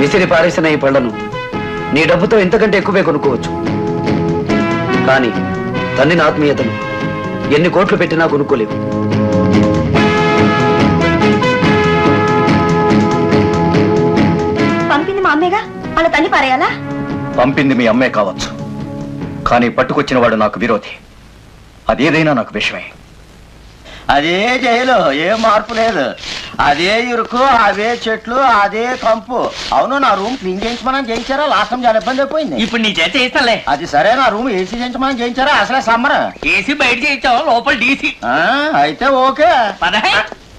విసిరి పారేసిన ఈ పళ్లను నీ డబ్బుతో ఇంతకంటే ఎక్కువే కొనుక్కోవచ్చు కానీ తన్నిన ఆత్మీయతను ఎన్ని కోట్లు పెట్టినా కొనుక్కోలేవు పంపింది మా అమ్మేగా అలా తల్లి పారేయాలా పంపింది మీ అమ్మే కావచ్చు కానీ పట్టుకొచ్చిన వాడు నాకు విరోధి అదేదైనా నాకు విషయమే అదే జైలు ఏ మార్పు లేదు అదే ఇరుకు అవే చెట్లు అదే కంపు అవును నా రూమ్ క్లీన్ చేయించమని చేయించారా లాస్ట్ టైం చాలా ఇబ్బంది అయిపోయింది ఇప్పుడు నీ చేత చేస్తాలే అది సరే నా రూమ్ ఏసీ చేయించమని చేయించారా అసలే సమ్మర్ ఏసీ బయట చేయించావు లోపల డీసీ ఆ, అయితే ఓకే పదహే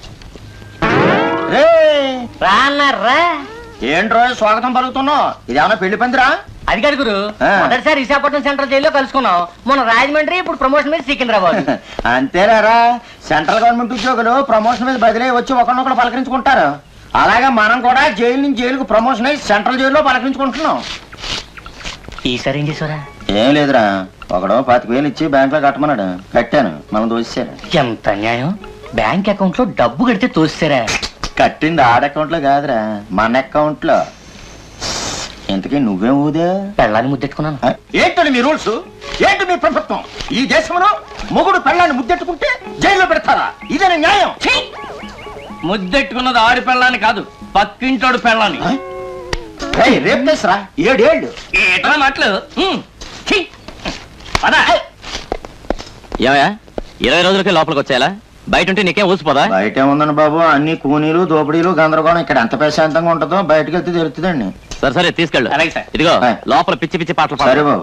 రే రా అన్నారా ఏంటి రోజు స్వాగతం పలుకుతున్నావు ఇది ఏమన్నా పెళ్లి పందిరా అది కాదు గురు ఆ. మొదటిసారి విశాఖపట్నం సెంట్రల్ జైల్లో కలుసుకున్నాం మన రాజమండ్రి ఇప్పుడు ప్రమోషన్ మీద సికింద్రాబాద్ అంతేలేరా సెంట్రల్ గవర్నమెంట్ ఉద్యోగులు ప్రమోషన్ మీద బదిలీ వచ్చి ఒకరినొకరు పలకరించుకుంటారు అలాగే మనం కూడా జైలు నుంచి జైలుకు ప్రమోషన్ అయ్యి సెంట్రల్ జైల్లో పలకరించుకుంటున్నాం ఈసారి ఏం చేసారా ఏం లేదురా ఒకడు పాతిక వేలు ఇచ్చి బ్యాంక్ లో కట్టమన్నాడు కట్టాను మనం దోసేశారు ఎంత అన్యాయం బ్యాంక్ అకౌంట్ లో డబ్బు కడితే తోస్తారా కట్టింది ఆడ అకౌంట్ లో కాదురా మన అకౌంట్ లో ఇంతకీ నువ్వేం ఊదే పెళ్ళాన్ని ముద్దెట్టుకున్నాను ఏంటండి మీ రూల్స్ ఏంటి మీ ప్రభుత్వం ఈ దేశంలో మొగుడు పెళ్ళాన్ని ముద్దెట్టుకుంటే జైల్లో పెడతారా ఇదే న్యాయం ఛీ! ముద్దెట్టుకున్నది ఆడి పెళ్ళాన్ని కాదు పక్కింటోడు పెళ్ళాన్ని ఏయ్, రేపు కేసురా ఏడేళ్ళు ఏట్రా మాటలు హ్మ్. ఛీ! పద. ఏమయ్యా ఇరవై రోజులకి లోపలికి వచ్చేయాలా బయట ఉంటే నీకేం ఊసిపోదా బయట ఏముందండి బాబు అన్ని కూనీలు దోపిడీలు గందరగోళం ఇక్కడ ఎంత ప్రశాంతంగా ఉంటుందో బయటకు వెళ్తే తెలుస్తుందండి సరే సరే తీసుకెళ్ళు అలాగే సార్. ఇదిగో ఆయ్. లోపల పిచ్చి పిచ్చి పాటలు సరే పాడు బాబు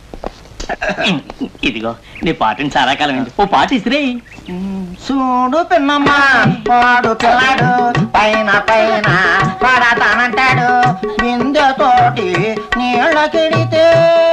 ఇదిగో నీ పాటని చాలా కాలం అయింది ఓ పాట ఇసిరే చూడు పిన్నమ్మ వాడు పిల్లాడు పైన పైన పడతానంటాడు బిందెతోటి నీళ్ళకెడితే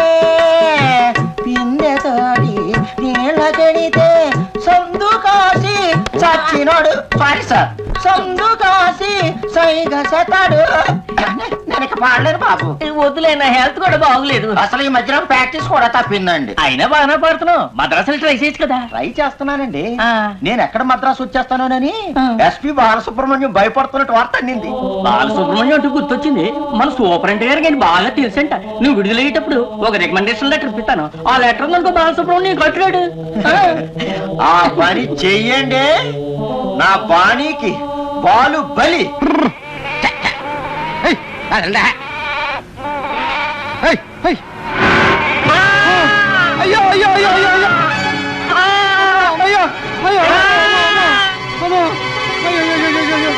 బిందెతోటి నీళ్ళకెడితే సందు కాసి చచ్చినోడు సారీ సార్ సందు కాసి సైగ సతాడు నేను ఇక పాడలేను బాబు వద్దులే నా హెల్త్ కూడా బాగోలేదు అసలు ఈ మధ్యన ప్రాక్టీస్ కూడా తప్పిందండి అయినా బాగానే పాడుతున్నావు మద్రాసులు ట్రై చేయొచ్చు కదా ట్రై చేస్తున్నానండి ఆ. నేను ఎక్కడ మద్రాసు వచ్చేస్తానోనని ఆ. ఎస్పి బాలసుబ్రహ్మణ్యం భయపడుతున్నట్టు వార్త అందింది బాలసుబ్రహ్మణ్యం అంటూ గుర్తొచ్చింది మన సూపరింటెండెంట్ గారికి ఆయన బాగా తెలుసంట నువ్వు విడుదలయ్యేటప్పుడు ఒక రికమెండేషన్ లెటర్ ఇస్తాను ఆ లెటర్ ఉందనుకో బాలసుబ్రహ్మణ్యం కట్టుడాడు ఆ పని చెయ్యండి నా బాణీకి బాలు బలి అయ్యో అయ్యో అయ్యో అయ్యో అయ్యో అయ్యో అయ్యో అమ్మో అయ్యో అయ్యో అయ్యో అయ్యో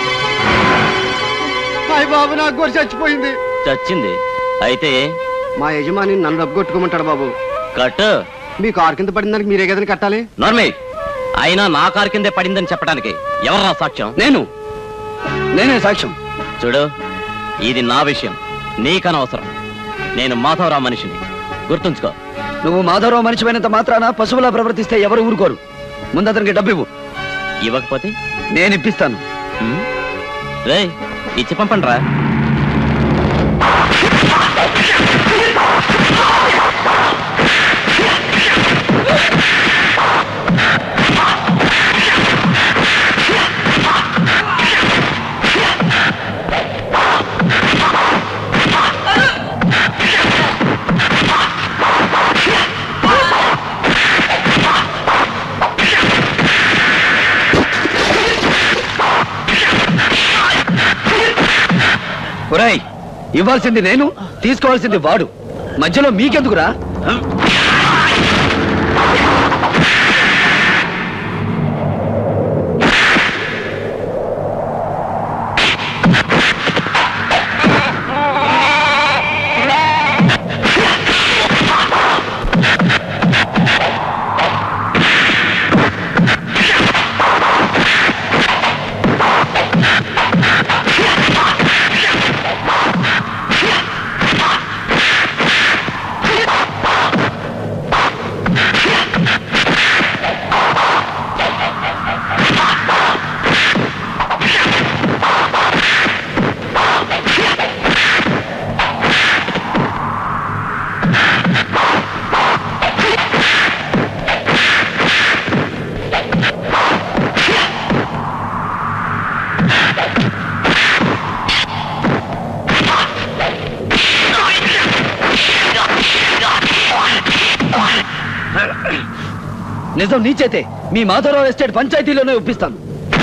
హాయ్ బాబు నాకు గొర్రె చచ్చిపోయింది చచ్చింది అయితే మా యజమాని నన్ను డబ్బు కొట్టుకోమంటాడు బాబు కట్టు మీ కారు కింద పడిన దానికి మీరే కదని కట్టాలి నార్మే అయినా నా కారు కిందే పడిందని చెప్పడానికి ఎవరు సాక్ష్యం నేను నేనే సాక్ష్యం చూడు ఇది నా విషయం నీకనవసరం నేను మాధవరావు మనిషిని గుర్తుంచుకో నువ్వు మాధవరావు మనిషిపోయినంత మాత్రాన పశువులా ప్రవర్తిస్తే ఎవరు ఊరుకోరు ముందు అతనికి డబ్బు ఇవ్వు ఇవ్వకపోతే నేను ఇప్పిస్తాను ఉమ్, రేయ్ ఇచ్చి పంపండి రా ఒరేయ్ ఇవ్వాల్సింది నేను తీసుకోవాల్సింది వాడు మధ్యలో మీకెందుకురా నిజం నీ చేతే మీ మాధవరావు ఎస్టేట్ పంచాయతీలోనే ఒప్పిస్తాను